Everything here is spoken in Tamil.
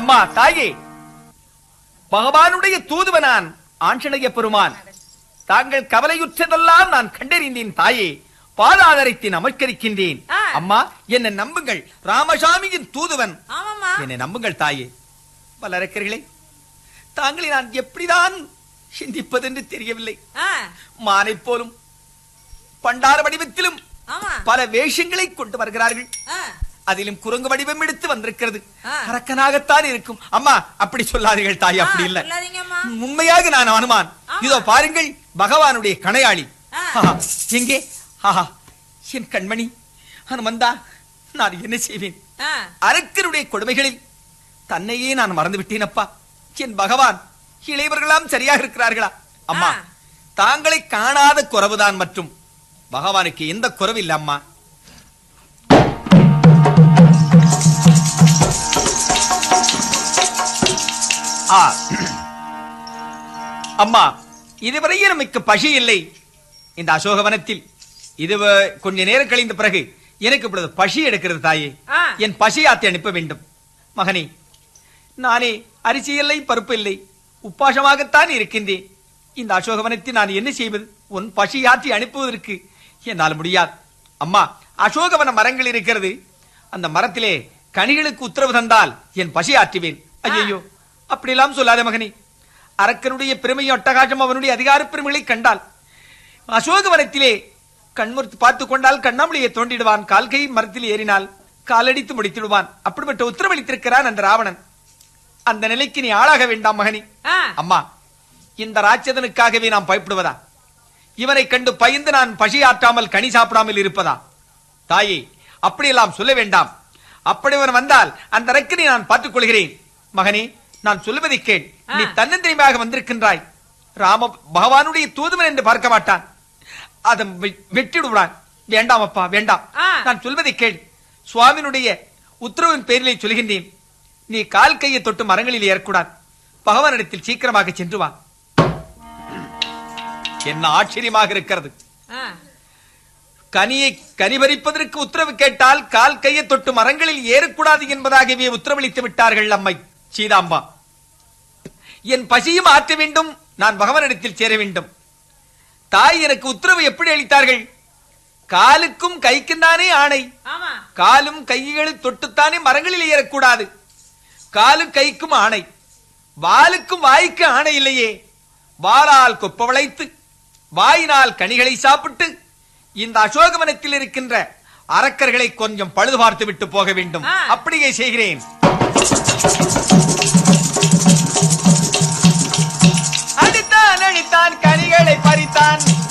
அம்மா தாயே பகவானுடைய தூதுவனான் ஆஞ்சநேய பெருமான் தாங்கள் கவலையுற்றதெல்லாம் நான் கண்டறிந்தேன் தாயே பாதாதரத்தை நமஸ்கரிக்கின்றேன் ஆ. அம்மா என்னை நம்புங்கள் ராமசாமியின் தூதுவன் ஆமாமா என்னை நம்புங்கள் தாயே பலரக்கர்களே தாங்களை நான் எப்படிதான் சிந்திப்பதென்று தெரியவில்லை ஆ, மானை போலும் பண்டார வடிவத்திலும் ஆமா பல வேஷங்களை கொண்டு வருகிறார்கள் ஆ, அதிலும் குரங்கு வடிவம் எடுத்து வந்திருக்கிறது ஆ. அரக்கனாகத்தான் இருக்கும் அம்மா அப்படி சொல்லாதீர்கள் தாய் ஆ, அப்படி இல்ல சொல்லாதீங்கம்மா. உண்மையாக நான் அனுமான் ஆமா. இதோ பாருங்கள் பகவானுடைய கணையாளி ஆ. ஆஹா, எங்கே ஆஹா என் கண்மணி ஹனுமந்தா நான் என்ன செய்வேன் ஆ, அரக்கருடைய கொடுமைகளில் தன்னையே நான் மறந்து விட்டேன் அப்பா என் பகவான் இளையவர்களாம் சரியாக இருக்கிறார்களா அம்மா ஆ. தாங்களை காணாத குறவுதான் மற்றும் பகவானுக்கு எந்த குறவு இல்ல அம்மா ஆ. அம்மா இதுவரையில் நமக்கு பசி இல்லை இந்த அசோகவனத்தில் இது வ- கொஞ்ச நேரம் கழிந்த பிறகு எனக்கு இப்பொழுது பசி எடுக்கிறது தாயே ஆ. என் பசி ஆத்தி அனுப்ப வேண்டும் மகனே நானே அரிசி இல்லை பருப்பு இல்லை உப்பாசமாகத்தான் இருக்கின்றேன் இந்த அசோகவனத்தில் நான் என்ன செய்வது உன் பசி ஆற்றி அனுப்புவதற்கு என்னால் முடியாது அம்மா அசோகவன மரங்கள் இருக்கிறது அந்த மரத்திலே கனிகளுக்கு உத்தரவு தந்தால் என் பசி ஆற்றுவேன் ஐயோ அப்படியெல்லாம் சொல்லாத மகனே அரக்கனுடைய பெருமையும் அட்டகாசம் அவனுடைய அதிகார பெருமைகளை கண்டால் அசோகவனத்திலே கண்முறுத்து பார்த்து கொண்டால் கண்ணாமொழியை தோண்டிடுவான் கால்கை மரத்தில் ஏறினால் காலடித்து முடித்திடுவான் அப்படிப்பட்ட உத்தரவளித்திருக்கிறான் அந்த ராவணன் அந்த நிலைக்கு நீ ஆளாக வேண்டாம் மகனே ஆ, அம்மா இந்த ராட்சதனுக்காகவே நாம் பயப்படுவதா இவனை கண்டு பயந்து நான் பசி ஆற்றாமல் கனி சாப்பிடாமல் இருப்பதா தாயே அப்படியெல்லாம் சொல்ல வேண்டாம் அப்படி அவன் வந்தால் அந்த ரக்கினை நான் பார்த்துக் கொள்கிறேன் மகனே நான் சொல்லுவதை கேள் நீ ஆ. தன்னந்திரியமாக வந்திருக்கின்றாய் ராம பகவானுடைய தூதுவன் என்று பார்க்க மாட்டான் அதை வெ- வெட்டிடுவான் வேண்டாம் அப்பா வேண்டாம் ஆ. நான் சொல்வதை கேள் சுவாமியினுடைய உத்தரவின் பேரிலே சொல்கின்றேன் நீ கால் கையை தொட்டு மரங்களில் ஏறக்கூடாது பகவானிடத்தில் சீக்கிரமாக சென்று வா என்ன ஆச்சரியமாக இருக்கிறது ஆ, கனியை கனி பறிப்பதற்கு உத்தரவு கேட்டால் கால் கையை தொட்டு மரங்களில் ஏறக்கூடாது என்பதாகவே உத்தரவளித்து விட்டார்கள் அம்மை சீதாம்பா என் பசியும் ஆற்ற வேண்டும் நான் பகவானிடத்தில் சேர வேண்டும் தாய் எனக்கு உத்தரவு எப்படி அளித்தார்கள் காலுக்கும் கைக்கும் தானே ஆணை ஆமா காலும் கைகளும் தொட்டுத்தானே மரங்களில் ஏறக்கூடாது காலும் கைக்கும் ஆணை வாலுக்கும் வாய்க்கு ஆணை இல்லையே வாளால் கொப்ப வளைத்து வாயினால் கனிகளை சாப்பிட்டு இந்த அசோகவனத்தில் இருக்கின்ற அரக்கர்களை கொஞ்சம் பழுது பார்த்து விட்டு போக வேண்டும் ஆ. அப்படியே செய்கிறேன் அடித்தான் அழித்தான் கனிகளை பறித்தான்